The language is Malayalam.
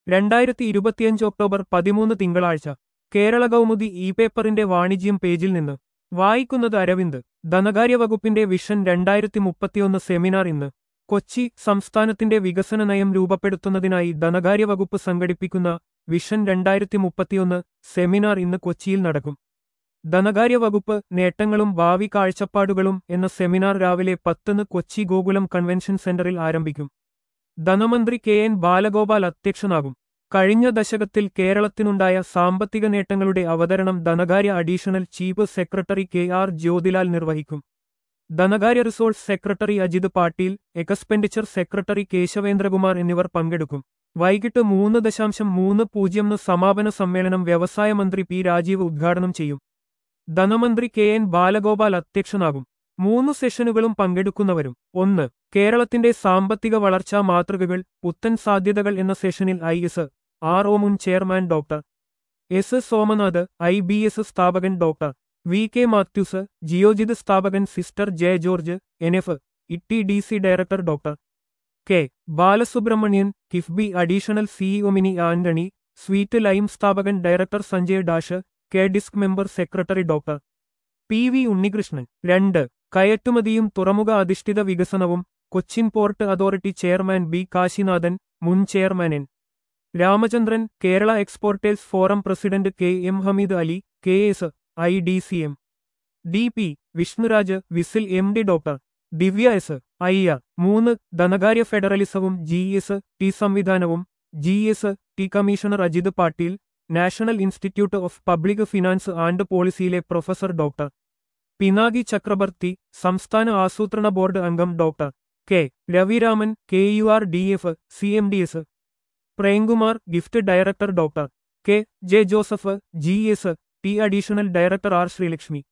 രണ്ടായിരത്തി ഇരുപത്തിയഞ്ച് ഒക്ടോബർ പതിമൂന്ന് തിങ്കളാഴ്ച കേരള കൗമുദി ഇ പേപ്പറിന്റെ വാണിജ്യം പേജിൽ നിന്ന് വായിക്കുന്നത് അരവിന്ദ് ധനകാര്യ വകുപ്പിന്റെ വിഷൻ രണ്ടായിരത്തി മുപ്പത്തിയൊന്ന് സെമിനാർ ഇന്ന് കൊച്ചി സംസ്ഥാനത്തിന്റെ വികസന നയം രൂപപ്പെടുത്തുന്നതിനായി ധനകാര്യ വകുപ്പ് സംഘടിപ്പിക്കുന്ന വിഷൻ രണ്ടായിരത്തി മുപ്പത്തിയൊന്ന് സെമിനാർ ഇന്ന് കൊച്ചിയിൽ നടക്കും ധനകാര്യ വകുപ്പ് നേട്ടങ്ങളും ഭാവി കാഴ്ചപ്പാടുകളും എന്ന സെമിനാർ രാവിലെ പത്തിന് കൊച്ചി ഗോകുലം കൺവെൻഷൻ സെന്ററിൽ ആരംഭിക്കും ധനമന്ത്രി കെ എൻ ബാലഗോപാൽ അധ്യക്ഷനാകും കഴിഞ്ഞ ദശകത്തിൽ കേരളത്തിനുണ്ടായ സാമ്പത്തിക നേട്ടങ്ങളുടെ അവതരണം ധനകാര്യ additional chief secretary K R Jyothilal നിർവഹിക്കും ധനകാര്യ resources secretary Ajith Patil expenditure secretary Keshavendrakumar എന്നിവർ പങ്കെടുക്കും വൈകിട്ട് മൂന്ന് ദശാംശം മൂന്ന് പൂജ്യം സമാപന സമ്മേളനം വ്യവസായ മന്ത്രി പി രാജീവ് ഉദ്ഘാടനം ചെയ്യും ധനമന്ത്രി കെ എൻ ബാലഗോപാൽ അധ്യക്ഷനാകും മൂന്ന് സെഷനുകളും പങ്കെടുക്കുന്നവരും ഒന്ന് കേരളത്തിന്റെ സാമ്പത്തിക വളർച്ചാ മാതൃകകൾ പുത്തൻ സാധ്യതകൾ എന്ന സെഷനിൽ ഐ എസ് ആർ ഒ മുൻ chairman doctor S Somanath I B S സ്ഥാപകൻ doctor V K Mathews Geojit സ്ഥാപകൻ sister J George N F E D C director doctor K Balasubramanian KIIFB additional CEO Mini Antony sweet lime സ്ഥാപകൻ director Sanjay Dash K DISC member secretary doctor P V Unnikrishnan രണ്ട് കയറ്റുമതിയും തുറമുഖ അധിഷ്ഠിത വികസനവും Cochin port authority chairman B Kasinathan മുൻ chairman N Ramachandran Kerala exporters forum president K M Hameed Ali K S I D C M D P Vishnuraj VISL M D doctor Divya S Iyer മൂന്ന് ധനകാര്യ ഫെഡറലിസവും ജി എസ് ടി സംവിധാനവും G S T commissioner Ajith Patil national institute of public finance and പോളിസിയിലെ പ്രൊഫസർ ഡോക്ടർ പിനാകി ചക്രബർത്തി സംസ്ഥാന ആസൂത്രണ ബോർഡ് അംഗം doctor K Raviraman K U R D F C M D S Premkumar GIFT director doctor K J Joseph G S T additional director R Sreelakshmi